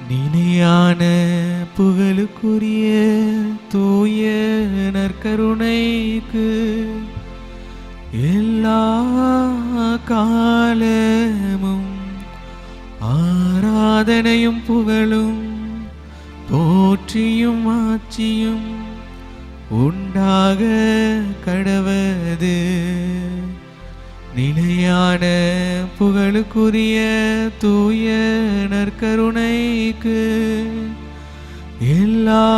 நினையான புகழுக்குரிய தூய நற்கருணைக்கு எல்லா காலமும் ஆராதனையும் புகழும் போற்றியும் ஆட்சியும் உண்டாக கடவது நிலையான புகழுக்குரிய தூய நற்கருணைக்கு எல்லா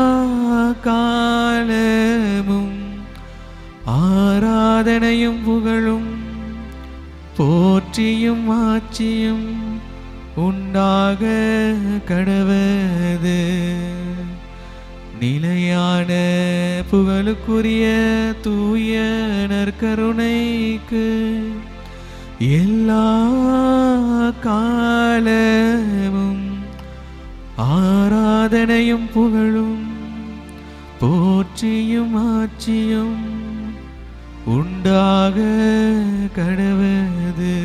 காலமும் ஆராதனையும் புகழும் போற்றியும் ஆட்சியும் உண்டாக கடவது நிலையான புகழுக்குரிய தூய நற்கருணைக்கு எல்லா காலமும் ஆராதனையும் புகழும் போற்றியும் ஆட்சியும் உண்டாக கடவது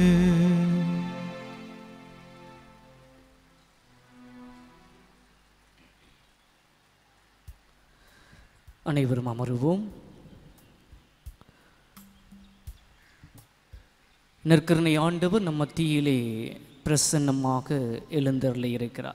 அனைவரும் அமருவோம் நற்கருணை ஆண்டவர் நம் மத்தியிலே பிரசன்னமாக எழுந்தருளி இருக்கிறார்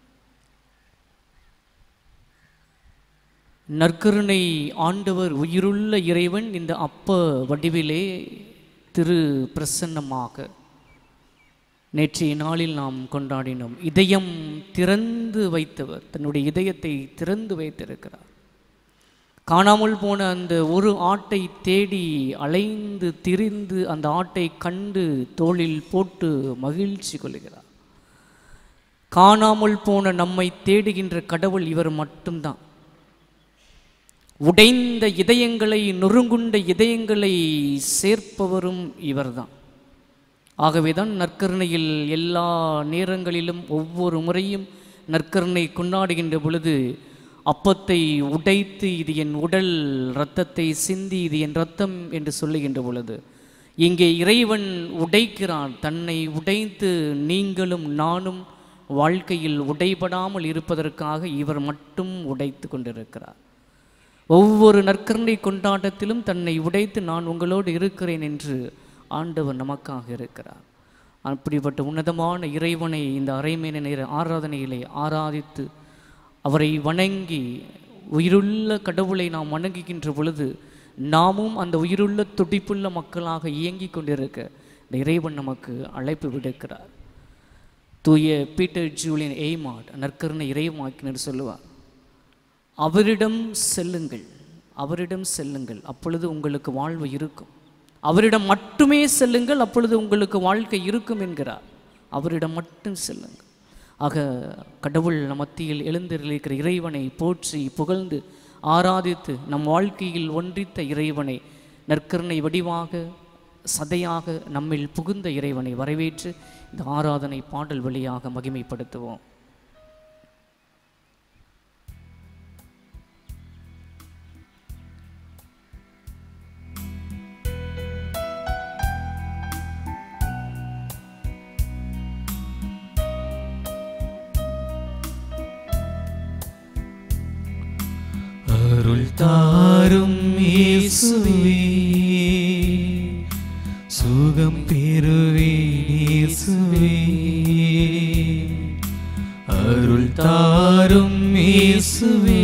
நற்கருணை ஆண்டவர் உயிருள்ள இறைவன் இந்த அப்ப வடிவிலே திரு பிரசன்னமாக நேற்றைய நாளில் நாம் கொண்டாடினோம் இதயம் திறந்து வைத்தவர் தன்னுடைய இதயத்தை திறந்து வைத்திருக்கிறார் காணாமல் போன அந்த ஒரு ஆட்டை தேடி அலைந்து திரிந்து அந்த ஆட்டை கண்டு தோளில் போட்டு மகிழ்ச்சி கொள்கிறார் காணாமல் போன நம்மை தேடுகின்ற கடவுள் இவர் மட்டும்தான் உடைந்த இதயங்களை நொறுங்குண்ட இதயங்களை சேர்ப்பவரும் இவர்தான் ஆகவேதான் நற்கருணையில் எல்லா நேரங்களிலும் ஒவ்வொரு முறையும் நற்கருணை கொண்டாடுகின்ற பொழுது அப்பத்தை உடைத்து இது என் உடல் இரத்தத்தை சிந்தி இது என் ரத்தம் என்று சொல்லுகின்ற பொழுது இங்கே இறைவன் உடைக்கிறான் தன்னை உடைத்து நீங்களும் நானும் வாழ்க்கையில் உடைபடாமல் இருப்பதற்காக இவர் மட்டும் உடைத்து கொண்டிருக்கிறார் ஒவ்வொரு நற்கருணை கொண்டாட்டத்திலும் தன்னை உடைத்து நான் உங்களோடு இருக்கிறேன் என்று ஆண்டவர் நமக்காக இருக்கிறார் அப்படிப்பட்ட உன்னதமான இறைவனை இந்த அரைமணி நேர ஆராதனையிலே ஆராதித்து அவரை வணங்கி உயிருள்ள கடவுளை நாம் வணங்குகின்ற பொழுது நாமும் அந்த உயிருள்ள துடிப்புள்ள மக்களாக இயங்கிக் கொண்டிருக்க இந்த இறைவன் நமக்கு அழைப்பு விடுக்கிறார் தூய பீட்டர் ஜூலியன் எய்மாட் நற்கருணை இறைவாக்கினர் சொல்லுவார் அவரிடம் செல்லுங்கள் அவரிடம் செல்லுங்கள் அப்பொழுது உங்களுக்கு வாழ்வு இருக்கும் அவரிடம் மட்டுமே செல்லுங்கள் அப்பொழுது உங்களுக்கு வாழ்க்கை இருக்கும் என்கிறார் அவரிடம் மட்டும் செல்லுங்கள் ஆக கடவுள் நம் மத்தியில் எழுந்திருக்கிற இறைவனை போற்றி புகழ்ந்து ஆராதித்து நம் வாழ்க்கையில் ஒன்றித்த இறைவனை நற்கருணை வடிவாக சதையாக நம்மில் புகுந்த இறைவனை வரவேற்று இந்த ஆராதனை பாடல் வழியாக மகிமைப்படுத்துவோம் அருள் தாரும் இயேசுவே சுகம் பெறுவேன் இயேசுவே அருள் தாரும் இயேசுவே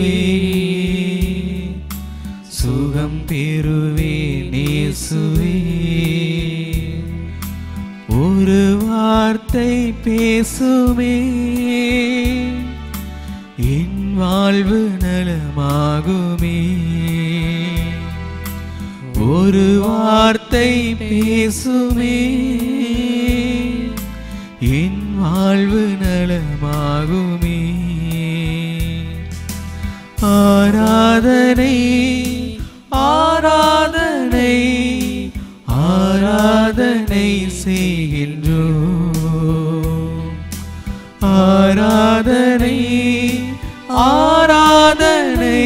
சுகம் பெறுவேன் இயேசுவே ஒரு வார்த்தை பேசுமே என் வாழ்வு நலமாகுமே ஒரு வார்த்தை பேசுமே என் வாழ்வு நலமாகுமே ஆராதனை ஆராதனை ஆராதனை செய்கின்றோம் ஆராதனை ஆராதனை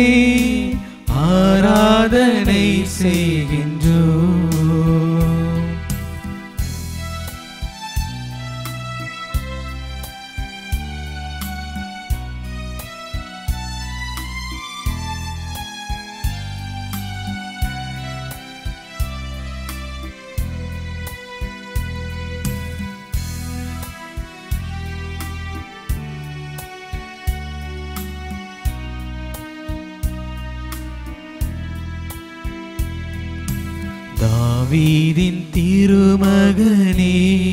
ஆராதனை செய்கின்றோம் தாவீதின் திருமகனே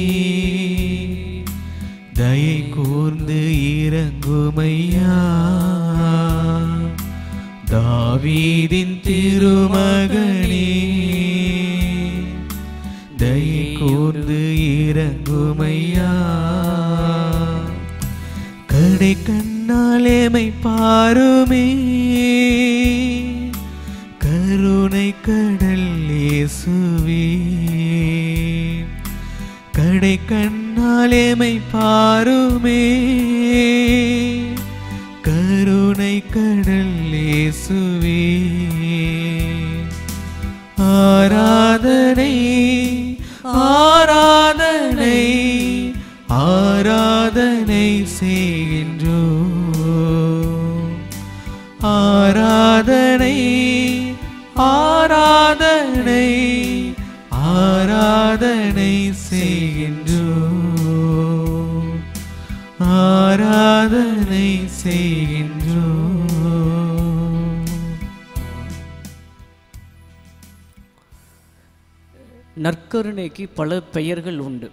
தயை கூர்ந்து இறங்குமையா தாவீதின் திருமகனே தயை கூர்ந்து இறங்குமையா கடை கண்ணாலேமை பாருமே கருணை கடல் இயேசுவே கடை கண்ணாலேமை பாருமே கருணை கடல் இயேசுவே ஆராதனை ஆராதனை ஆராதனை செய்கின்றோ ஆராதனை ஆராதனை ஆராதனை செய்கின்றோ ஆராதனை செய்கின்றோ நற்கருணைக்கு பல பெயர்கள் உண்டு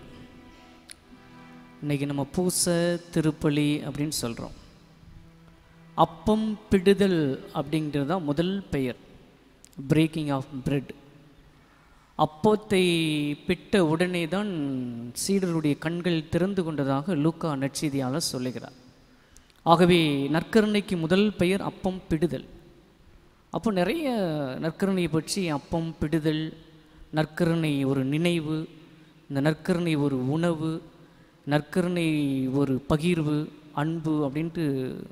இன்னைக்கு நம்ம பூச திருப்பலி அப்படின்னு சொல்கிறோம் அப்பம் பிடுதல் அப்படிங்கிறது தான் முதல் பெயர் பிரேக்கிங் ஆஃப் பிரெட் அப்பத்தை பிட்ட உடனே தான் சீடருடைய கண்கள் திறந்து கொண்டதாக லூக்கா நற்செய்தியாளர் சொல்லுகிறார் ஆகவே நற்கருணைக்கு முதல் பெயர் அப்பம் பிடுதல் அப்போ நிறைய நற்கருணையை பற்றி அப்பம் பிடுதல் நற்கருணை ஒரு நினைவு இந்த நற்கருணை ஒரு உணவு நற்கருணை ஒரு பகிர்வு அன்பு அப்படின்ட்டு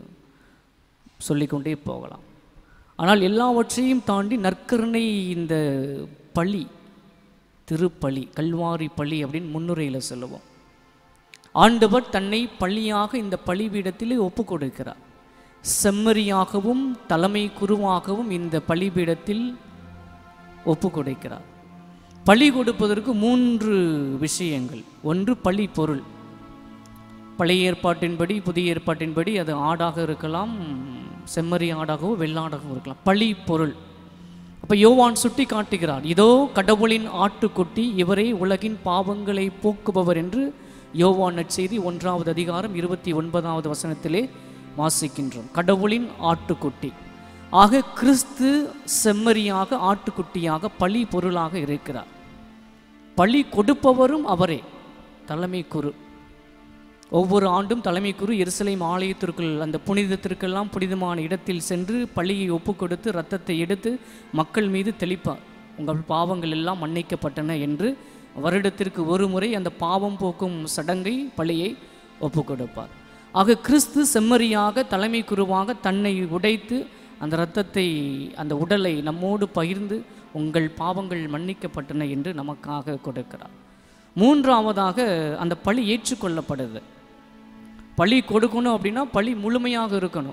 சொல்லிக்கொண்டே போகலாம் ஆனால் எல்லாவற்றையும் தாண்டி நற்கருணை இந்த பழி திருப்பலி கல்வாரி பழி அப்படின்னு முன்னுரையில் சொல்லுவோம் ஆண்டவர் தன்னை பள்ளியாக இந்த பலிபீடத்திலே ஒப்பு கொடுக்கிறார் செம்மறியாகவும் தலைமை குருவாகவும் இந்த பலிபீடத்தில் ஒப்பு கொடுக்கிறார் பலி கொடுப்பதற்கு மூன்று விஷயங்கள் ஒன்று பலி பொருள் பழைய ஏற்பாட்டின்படி புதிய ஏற்பாட்டின்படி அது ஆடாக இருக்கலாம் செம்மறி ஆடாகவோ வெள்ளாடாகவும் இருக்கலாம் பழி பொருள் அப்போ யோவான் சுட்டி காட்டுகிறார் இதோ கடவுளின் ஆட்டுக்குட்டி இவரே உலகின் பாவங்களை போக்குபவர் என்று யோவான் நற்செய்தி ஒன்றாவது அதிகாரம் இருபத்தி ஒன்பதாவது வசனத்திலே வாசிக்கின்றோம் கடவுளின் ஆட்டுக்குட்டி ஆக கிறிஸ்து செம்மறியாக ஆட்டுக்குட்டியாக பழி பொருளாக இருக்கிறார் பழி கொடுப்பவரும் அவரே தலைமை குரு ஒவ்வொரு ஆண்டும் தலைமை குரு எருசலேம் ஆலயத்திற்குள் அந்த புனிதத்திற்கெல்லாம் புனிதமான இடத்தில் சென்று பள்ளியை ஒப்பு கொடுத்து ரத்தத்தை எடுத்து மக்கள் மீது தெளிப்பார் உங்கள் பாவங்கள் எல்லாம் மன்னிக்கப்பட்டன என்று வருடத்திற்கு ஒரு முறை அந்த பாவம் போக்கும் சடங்கை பள்ளியை ஒப்பு கொடுப்பார் ஆக கிறிஸ்து செம்மறியாக தலைமை குருவாக தன்னை உடைத்து அந்த இரத்தத்தை அந்த உடலை நம்மோடு பகிர்ந்து உங்கள் பாவங்கள் மன்னிக்கப்பட்டன என்று நமக்காக கொடுக்கிறார் மூன்றாவதாக அந்த பழி ஏற்றுக்கொள்ளப்படுது பழி கொடுக்கணும் அப்படின்னா பழி முழுமையாக இருக்கணும்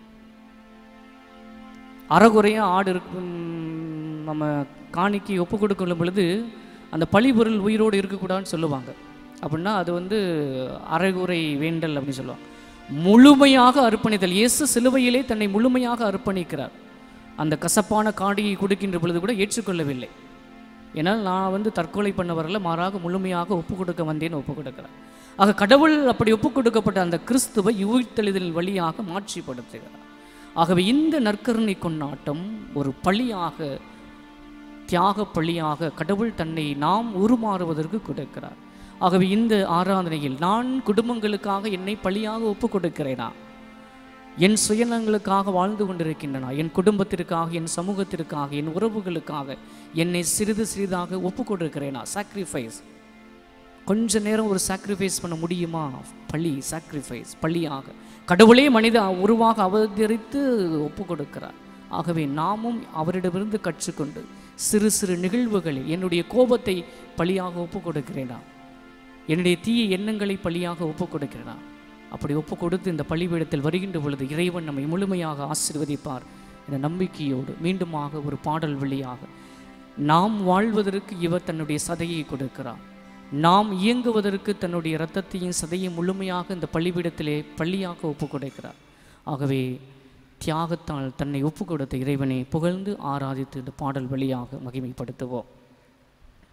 அறகுறையாக ஆடு இருக்கும் நம்ம காணிக்கு ஒப்பு கொடுக்கும் பொழுது அந்த பழி பொருள் உயிரோடு இருக்கக்கூடாதுன்னு சொல்லுவாங்க அப்படின்னா அது வந்து அறகுறை வேண்டல் அப்படின்னு சொல்லுவாங்க முழுமையாக அர்ப்பணித்தல் இயேசு சிலுவையிலே தன்னை முழுமையாக அர்ப்பணிக்கிறார் அந்த கசப்பான காடியை கொடுக்கின்ற பொழுது கூட ஏற்றுக்கொள்ளவில்லை ஏன்னால் நான் வந்து தற்கொலை பண்ண வரல மாறாக முழுமையாக ஒப்பு கொடுக்க வந்தேன்னு ஒப்பு கொடுக்கிறார் ஆக கடவுள் அப்படி ஒப்பு கொடுக்கப்பட்ட அந்த கிறிஸ்துவை உயிர்த்தெழுதல் வழியாக மாற்றிப்படுத்துகிறார் ஆகவே இந்த நற்கருணை கொண்டாட்டம் ஒரு பழியாக தியாக பழியாக கடவுள் தன்னை நாம் உருமாறுவதற்கு கொடுக்கிறார் ஆகவே இந்த ஆராதனையில் நான் குடும்பங்களுக்காக என்னை பழியாக ஒப்பு கொடுக்கிறேனா என் சுயநலங்களுக்காக வாழ்ந்து கொண்டிருக்கின்றன என் குடும்பத்திற்காக என் சமூகத்திற்காக என் உறவுகளுக்காக என்னை சிறிது சிறிதாக ஒப்பு கொடுக்கிறேனா சாக்ரிஃபைஸ் கொஞ்ச நேரம் ஒரு சாக்ரிஃபைஸ் பண்ண முடியுமா பழி சாக்ரிஃபைஸ் பழியாக கடவுளே மனித உருவாக அவதரித்து ஒப்பு கொடுக்கிறார் ஆகவே நாமும் அவரிடமிருந்து கற்றுக்கொண்டு சிறு சிறு நிகழ்வுகளில் என்னுடைய கோபத்தை பழியாக ஒப்பு கொடுக்கிறேனா என்னுடைய தீய எண்ணங்களை பழியாக ஒப்பு கொடுக்கிறேனா அப்படி ஒப்பு கொடுத்து இந்த பள்ளிபீடத்தில் வருகின்ற பொழுது இறைவன் நம்மை முழுமையாக ஆசீர்வதிப்பார் என்ற நம்பிக்கையோடு மீண்டுமாக ஒரு பாடல் வழியாக நாம் வாழ்வதற்கு இவர் தன்னுடைய சதையை கொடுக்கிறார் நாம் இயங்குவதற்கு தன்னுடைய இரத்தத்தையும் சதையும் முழுமையாக இந்த பள்ளிபீடத்திலே பள்ளியாக ஒப்பு கொடுக்கிறார் ஆகவே தியாகத்தால் தன்னை ஒப்பு கொடுத்த இறைவனை புகழ்ந்து ஆராதித்து இந்த பாடல் வழியாக மகிமைப்படுத்துவோம்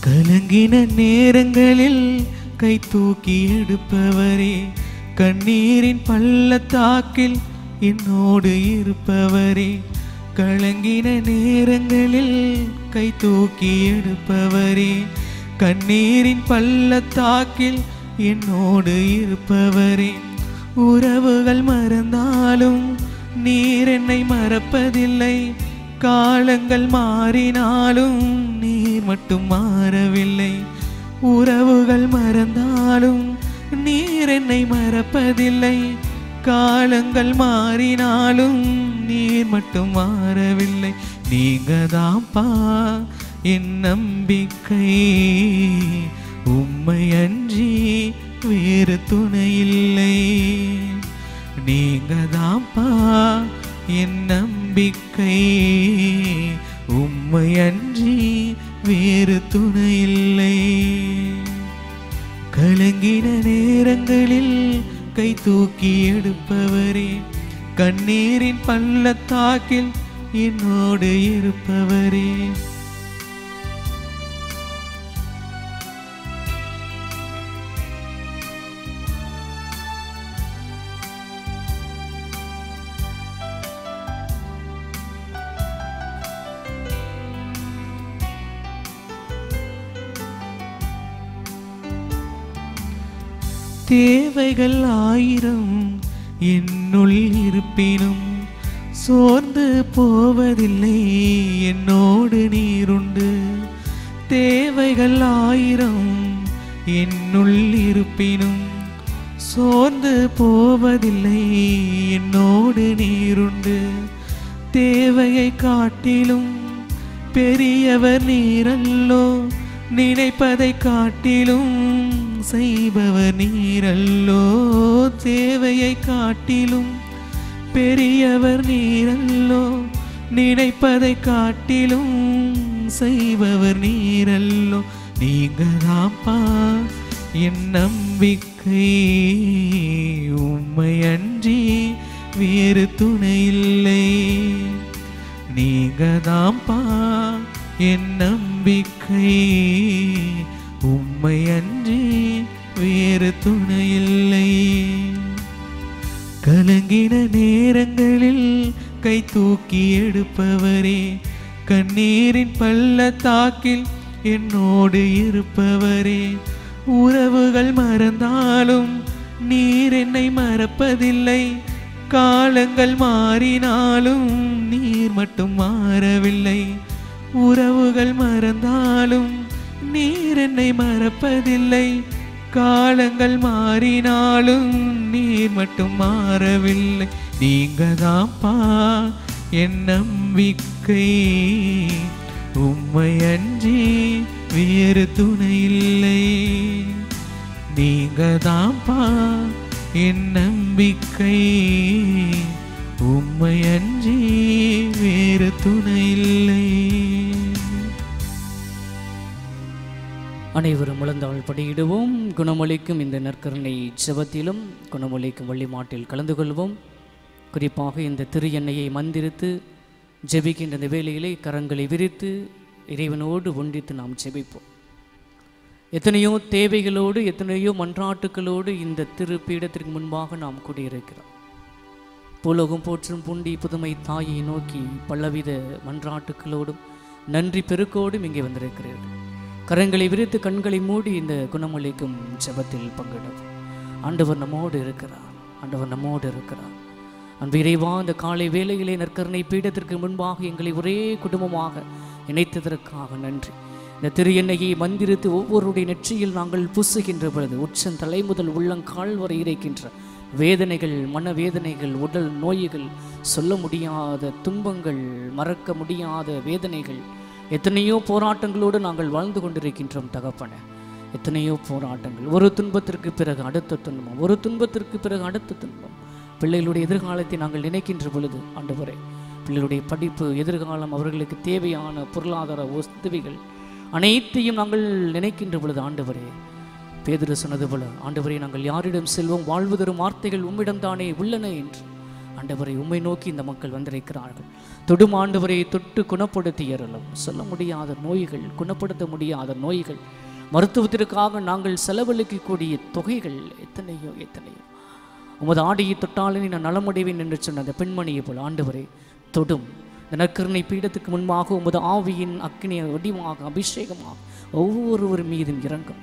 கலங்கின நேரங்களில் கை தூக்கி எடுப்பவரே கண்ணீரின் பள்ளத்தாக்கில் என்னோடு இருப்பவரே கலங்கின நேரங்களில் கை தூக்கி எடுப்பவரே கண்ணீரின் பள்ளத்தாக்கில் என்னோடு இருப்பவரே உறவுகள் மறந்தாலும் நீர் என்னை மறப்பதில்லை காலங்கள் மாறினாலும் நீர் மட்டும் மாறவில்லை உறவுகள் மறந்தாலும் நீர் என்னை மறப்பதில்லை காலங்கள் மாறினாலும் நீர் மட்டும் மாறவில்லை நீங்க தான்ப்பா என் நம்பிக்கை உம்மை அன்றி வேறு துணை இல்லை நீங்க தான்ப்பா என் நம்பிக்கை உம்மை அன்றி வேறு துணை இல்லை கலங்கின நேரங்களில் கை தூக்கி எடுப்பவரே கண்ணீரின் பள்ளத்தாக்கில் என்னோடு இருப்பவரே தேவைகள் ஆயிரம் என்னுள் இருப்பினும் சோர்ந்து போவதில்லை என்னோடு நீருண்டு தேவைகள் ஆயிரம் என்னுள் இருப்பினும் சோர்ந்து போவதில்லை என்னோடு நீருண்டு தேவையை காட்டிலும் பெரியவர் நீரல்லோ நினைப்பதை காட்டிலும் செய்பவர் நீரல்லோ தேவையை காட்டிலும் பெரியவர் நீரல்லோ நினைப்பதை காட்டிலும் செய்பவர் நீரல்லோ நீங்க தான்ப்பா என் நம்பிக்கை உம்மை அன்றி வேறு துணை இல்லை நீங்க தான்ப்பா என் நம்பிக்கை உம்மை அன்றி வேறு துணை இல்லை கலங்கின நேரங்களில் கை தூக்கி எடுப்பவரே கண்ணீரின் பள்ளத்தாக்கில் என்னோடு இருப்பவரே உறவுகள் மறந்தாலும் நீர் என்னை மறப்பதில்லை காலங்கள் மாறினாலும் நீர் மட்டும் மாறவில்லை உறவுகள் மறந்தாலும் நீர் என்னை மறப்பதில்லை காலங்கள் மாறினாலும் நீர் மட்டும் மாறவில்லை நீங்க தான்ப்பா என் நம்பிக்கை உம்மை அன்றி வேறு துணை இல்லை நீங்க தான்ப்பா என் நம்பிக்கை உம்மை அன்றி வேறு துணை இல்லை அனைவரும் முழந்தாள் படியிடுவோம் குணமளிக்கும் இந்த நற்கருணை ஜெபத்திலும் குணமளிக்கும் வள்ளிமாட்டில் கலந்து கொள்வோம் குறிப்பாக இந்த திரு எண்ணெயை மந்திரித்து ஜெபிக்கின்ற இந்த வேளையிலே கரங்களை விரித்து இறைவனோடு ஒன்றித்து நாம் ஜெபிப்போம் எத்தனையோ தேவைகளோடு எத்தனையோ மன்றாட்டுகளோடு இந்த திரு பீடத்திற்கு முன்பாக நாம் கூடியிருக்கிறோம் பூலோகம் போற்றும் புண்டி புதுமை தாயை நோக்கி பலவித மன்றாட்டுகளோடும் நன்றி பெருக்கோடும் இங்கே வந்திருக்கிறீர்கள் கரங்களை விரித்து கண்களை மூடி இந்த குணமளிக்கும் ஜெபத்தில் பங்கிடும் ஆண்டவர் நம்மோடு இருக்கிறார் ஆண்டவர் நம்மோடு இருக்கிறார் அன்பு இறைவா இந்த காலை வேளையிலே நற்கருணை பீடத்திற்கு முன்பாக எங்களை ஒரே குடும்பமாக இணைத்ததற்காக நன்றி இந்த திரு எண்ணெயை மந்திரித்து ஒவ்வொருடைய நெற்றியில் நாங்கள் பூசுகின்ற பொழுது உச்சம் தலை முதல் உள்ளங்கால் வரை இறைக்கின்ற வேதனைகள் மனவேதனைகள் உடல் நோய்கள் சொல்ல முடியாத துன்பங்கள் மறக்க முடியாத வேதனைகள் எத்தனையோ போராட்டங்களோடு நாங்கள் வாழ்ந்து கொண்டிருக்கின்றோம் தகப்பனே எத்தனையோ போராட்டங்கள் ஒரு துன்பத்திற்கு பிறகு அடுத்த துன்பம் ஒரு துன்பத்திற்கு பிறகு அடுத்த துன்பம் பிள்ளைகளுடைய எதிர்காலத்தை நாங்கள் நினைக்கின்ற பொழுது ஆண்டவரே பிள்ளைகளுடைய படிப்பு எதிர்காலம் அவர்களுக்கு தேவையான பொருளாதார உதவிகள் அனைத்தையும் நாங்கள் நினைக்கின்ற பொழுது ஆண்டவரே பேதுரு சொன்னது போல ஆண்டவரே நாங்கள் யாரிடம் செல்வோம் வாழ்வு தரும் வார்த்தைகள் உம்மிடம்தானே உள்ளன என்று ஆண்டவரை உம்மை நோக்கி இந்த மக்கள் வந்திருக்கிறார்கள் தொடும் ஆண்டவரை தொட்டு குணப்படுத்தி ஏறலும் சொல்ல முடியாத நோய்கள் குணப்படுத்த முடியாத நோய்கள் மருத்துவத்திற்காக நாங்கள் செலவழிக்கக்கூடிய தொகைகள் எத்தனையோ எத்தனையோ உமது ஆடையை தொட்டாலே நான் நலமடைவேன் என்று சொன்ன அந்த பெண்மணியை போல் ஆண்டவரே தொடும் இந்த நற்கருணை பீடத்துக்கு முன்பாக உமது ஆவியின் அக்னிய வடிவமாக அபிஷேகமாக ஒவ்வொருவர் மீதும் இறங்கும்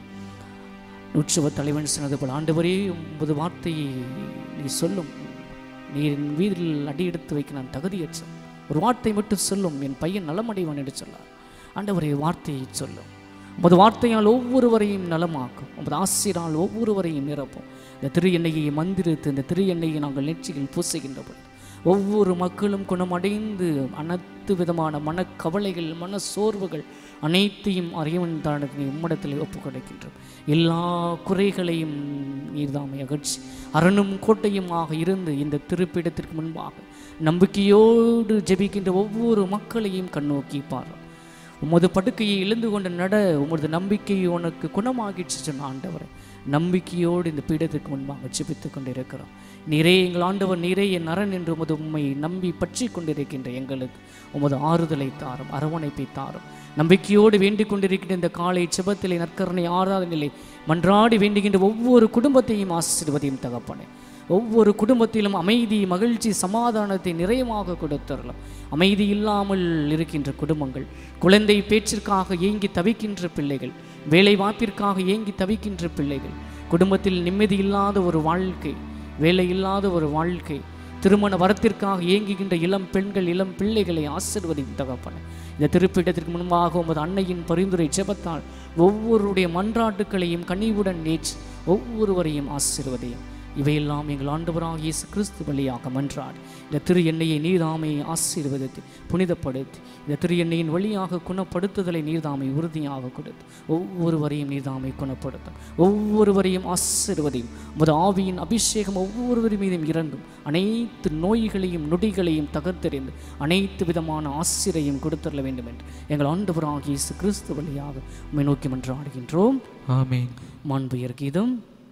உற்சவ தலைவன் சொன்னது போல் ஆண்டவரே உமது வார்த்தையை நீ சொல்லும் நீ என் வீதில் அடியெடுத்து வைக்க நான் தகுதியற்ற ஒரு வார்த்தை மட்டும் சொல்லும் என் பையன் நலமடைவான் என்று சொன்னார் ஆண்டவரே வார்த்தையை சொல்லும் உமது வார்த்தையால் ஒவ்வொருவரையும் நலமாக்கும் உமது ஆசிரால் ஒவ்வொருவரையும் நிரப்பும் இந்த திரு எண்ணெயை மந்திரித்து இந்த திரு எண்ணெயை நாங்கள் நெற்றியில் பூசுகின்ற பொழுது ஒவ்வொரு மக்களும் குணமடைந்து அனைத்து விதமான மனக்கவலைகள் மன சோர்வுகள் அனைத்தையும் அறிவன் தானத்தை உம்மிடத்தில் ஒப்புக் கொடுக்கின்றோம் எல்லா குறைகளையும் நீர்தாமை அகற்றி அரணும் கோட்டையுமாக இருந்து இந்த திருப்பிடத்திற்கு முன்பாக நம்பிக்கையோடு ஜெபிக்கின்ற ஒவ்வொரு மக்களையும் கண்ணோக்கி பாரும் உமது படுக்கையை இழந்து கொண்ட நட உமது நம்பிக்கை உனக்கு குணமாகிடுச்சு சொன்ன ஆண்டவரை நம்பிக்கையோடு இந்த பீடத்திற்கு முன்பாக ஜெபித்துக் கொண்டிருக்கிறோம் நீரே எங்கள் ஆண்டவர் நீரே என் அரண் என்று உமது உண்மை நம்பி பற்றி கொண்டிருக்கின்ற எங்களுக்கு உமது ஆறுதலை தாரும் அரவணைப்பை தாரும் நம்பிக்கையோடு வேண்டிக் கொண்டிருக்கின்ற இந்த காலை செபத்திலே நற்கரணை ஆராதனிலே மன்றாடி வேண்டுகின்ற ஒவ்வொரு குடும்பத்தையும் ஆசீர்வதியும் தகப்பனே ஒவ்வொரு குடும்பத்திலும் அமைதி மகிழ்ச்சி சமாதானத்தை நிறைவாக கொடுத்தரலாம் அமைதி இல்லாமல் இருக்கின்ற குடும்பங்கள் குழந்தை பேச்சிற்காக ஏங்கி தவிக்கின்ற பிள்ளைகள் வேலை வாய்ப்பிற்காக ஏங்கி தவிக்கின்ற பிள்ளைகள் குடும்பத்தில் நிம்மதி இல்லாத ஒரு வாழ்க்கை வேலை இல்லாத ஒரு வாழ்க்கை திருமண வரத்திற்காக ஏங்குகின்ற இளம் பெண்கள் இளம் பிள்ளைகளை ஆசிர்வதியும் தகப்பன இந்த திருப்பிடத்திற்கு முன்பாக உமது அன்னையின் பரிந்துரை ஜெபத்தால் ஒவ்வொருடைய மன்றாட்டுக்களையும் கனிவுடன் நேற்று ஒவ்வொருவரையும் ஆசிர்வதியும் இவையெல்லாம் எங்கள் ஆண்டவராக இயேசு கிறிஸ்து வழியாக மன்றாடி இந்த திரு எண்ணெயை நீர்தாமை ஆசீர்வதித்து புனிதப்படுத்தி இந்த திரு எண்ணெயின் வழியாக குணப்படுத்துதலை நீர்தாமை உறுதியாக கொடுத்து ஒவ்வொருவரையும் நீர்தாமை குணப்படுத்தும் ஒவ்வொருவரையும் ஆசீர்வதியும் உமது ஆவியின் அபிஷேகம் ஒவ்வொருவர் மீதும் இறங்கும் அனைத்து நோய்களையும் நொடிகளையும் தகர்த்தெறிந்து அனைத்து விதமான ஆசிரையும் கொடுத்தரல வேண்டும் என்று எங்கள் ஆண்டவராக இயேசு கிறிஸ்து வழியாக உம்மை நோக்கி மன்றாடுகின்றோம் ஆமென் மாண்புயர் கீதம்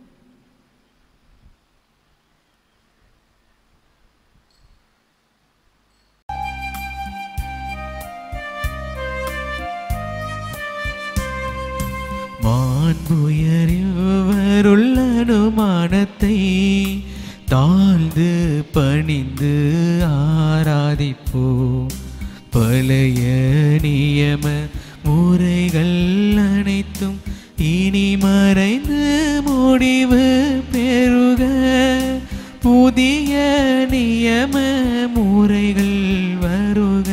மாண்புயரியவருள்ள அனுமானத்தை தாழ்ந்து பணிந்து ஆராதிப்போ பழைய நியம முறைகள் அனைத்தும் இனி மறைந்து முடிவு பெறுக புதிய நியம முறைகள் வருக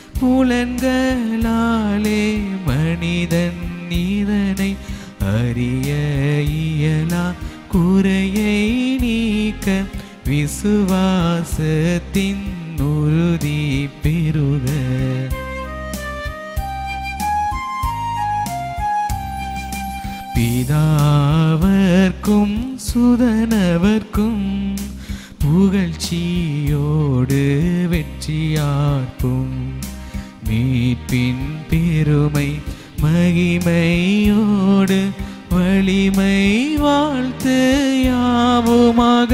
புலன்களாலே மனிதன் இதனை அறிய இயலா குறையை நீக்க விசுவாசத்தின் உறுதி பெறுக பிதாவர்க்கும் சுதனவர்க்கும் புகழ்ச்சியோடு வெற்றியார்ப்பும் மீட்பின் பெருமை மகிமையோடு வலிமை வாழ்த்து யாவுமாக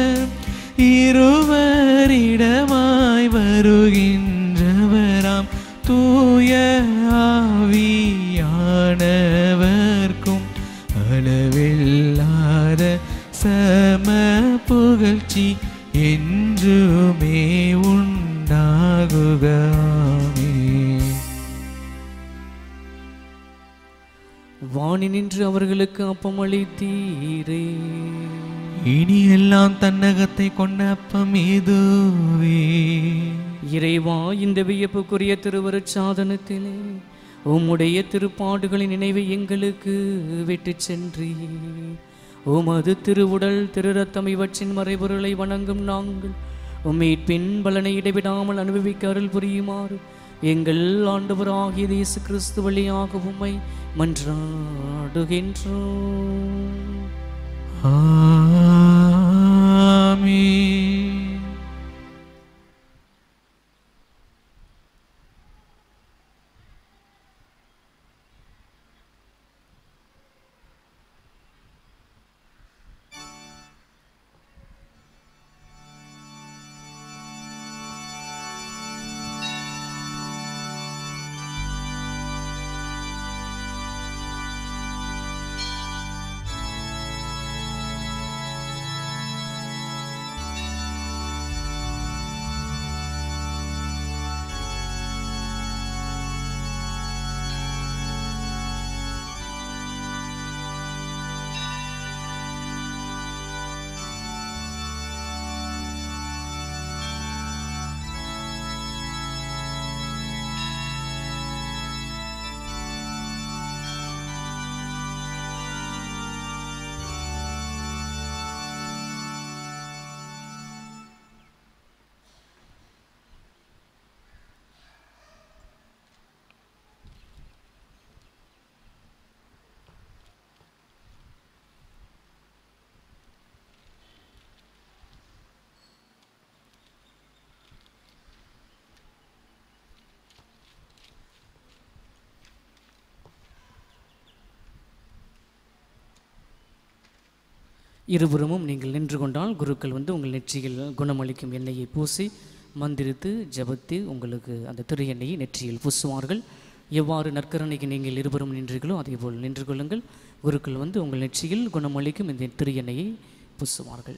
இருவரிடமாய் வருகின்றவராம் தூய ஆவியானவர்க்கும் அளவில்லாத சம புகழ்ச்சி என்றுமே உண்டாகுக ஆமென். வாணி நின்று அவர்களுக்கு அப்பம் அளித்தீரே இனி எல்லாம் தன்னகத்தை கொண்ட அப்பம் இதுவே இறைவா இந்த வியப்புக்குரிய திருவருட் சாதனத்திலே உம்முடைய திருப்பாடுகளின் நினைவை எங்களுக்கு விட்டுச் சென்றீர் உமது திருவுடல் திரு ரத்தம் இவற்றின் மறைபொருளை வணங்கும் நாங்கள் உம்மீட்பின் பலனை இடைவிடாமல் அனுபவிக்க அருள் புரியுமாறு எங்கள் ஆண்டவராகிய இயேசு கிறிஸ்து வழியாக உம்மை மன்றாடுகின்றோம் ஆமென். இருபுறமும் நீங்கள் நின்று கொண்டால் குருக்கள் வந்து உங்கள் நெற்றியில் குணமளிக்கும் எண்ணெயை பூசி மந்திரித்து ஜெபத்து உங்களுக்கு அந்த திரு எண்ணெயை நெற்றியில் பூசுவார்கள் எவ்வாறு நற்கரணைக்கு நீங்கள் இருபுறம் நின்றீர்களோ அதேபோல் நின்று கொள்ளுங்கள் குருக்கள் வந்து உங்கள் நெற்றியில் குணமளிக்கும் இந்த திரு எண்ணெயை பூசுவார்கள்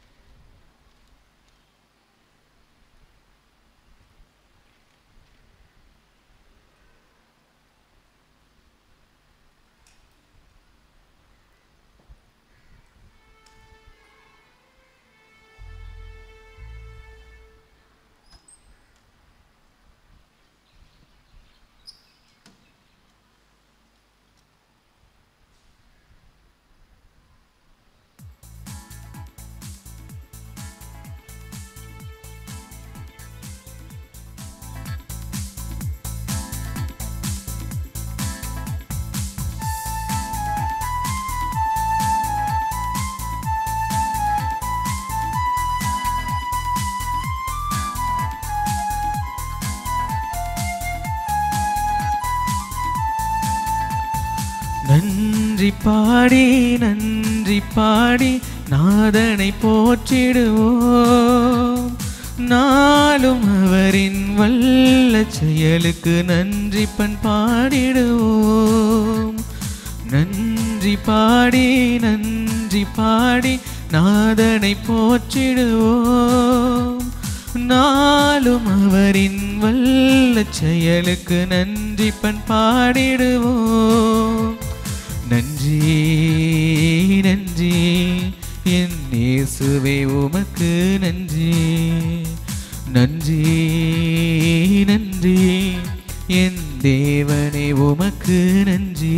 நன்றி பாடி நன்றி பாடி நாதனை போற்றிடுவோம் நாளும் அவரின் வல்ல செயலுக்கு நன்றி பண் பாடிடுவோம் நன்றி பாடி நன்றி பாடி நாதனை போற்றிடுவோம் நாளும் அவரின் வல்ல செயலுக்கு நன்றி பண் பாடிடுவோம் நன்றி நன்றி என் இயேசுவே உமக்கு நன்றி நன்றி நன்றி என் தேவனே உமக்கு நன்றி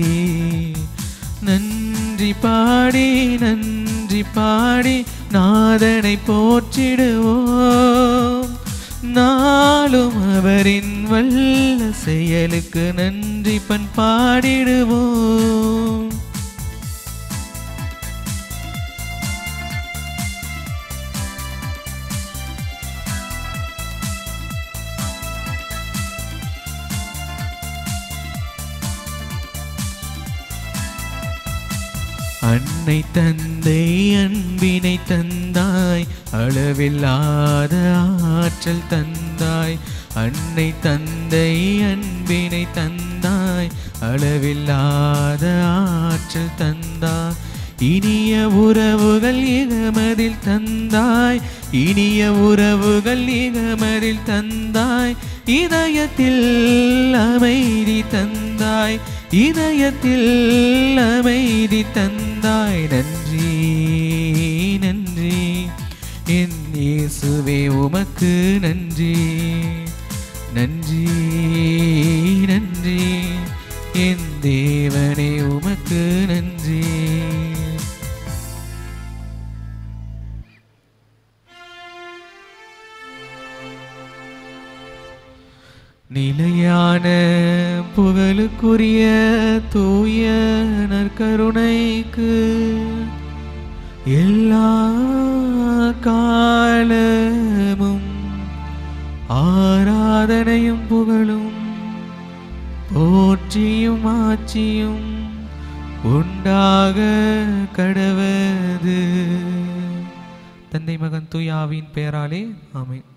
நன்றி பாடி நன்றி பாடி நாதனை போற்றிடுவோம் நாளும் அவரின் வல்ல செயலுக்கு நன்றி பண் பாடிடுவோம் அன்னை தந்தை அன்பினை தந்தாய் அளவில்லாத ஆற்றல் தந்தாய் அன்னை தந்தை அன்பினை தந்தாய் அளவில்லாத ஆற்றல் தந்தாய் இனிய உறவுகள் இகமதில் தந்தாய் இனிய உறவுகள் இகமதில் தந்தாய் இதயத்தில் அமைதி தந்தாய் இதயத்தில் அமைதி தந்தாய் நன்றி நன்றி என் இயேசுவே உமக்கு நன்றி நன்றி நன்றி என் தேவனே உமக்கு நன்றி நிலையான புகழுக்குரிய தூய நற்கருணைக்கு எல்லா காலமும் ஆராதனையும் புகழும் போற்றியும் ஆட்சியும் உண்டாக கடவது தந்தை மகன் தூயாவின் பெயராலே ஆமென்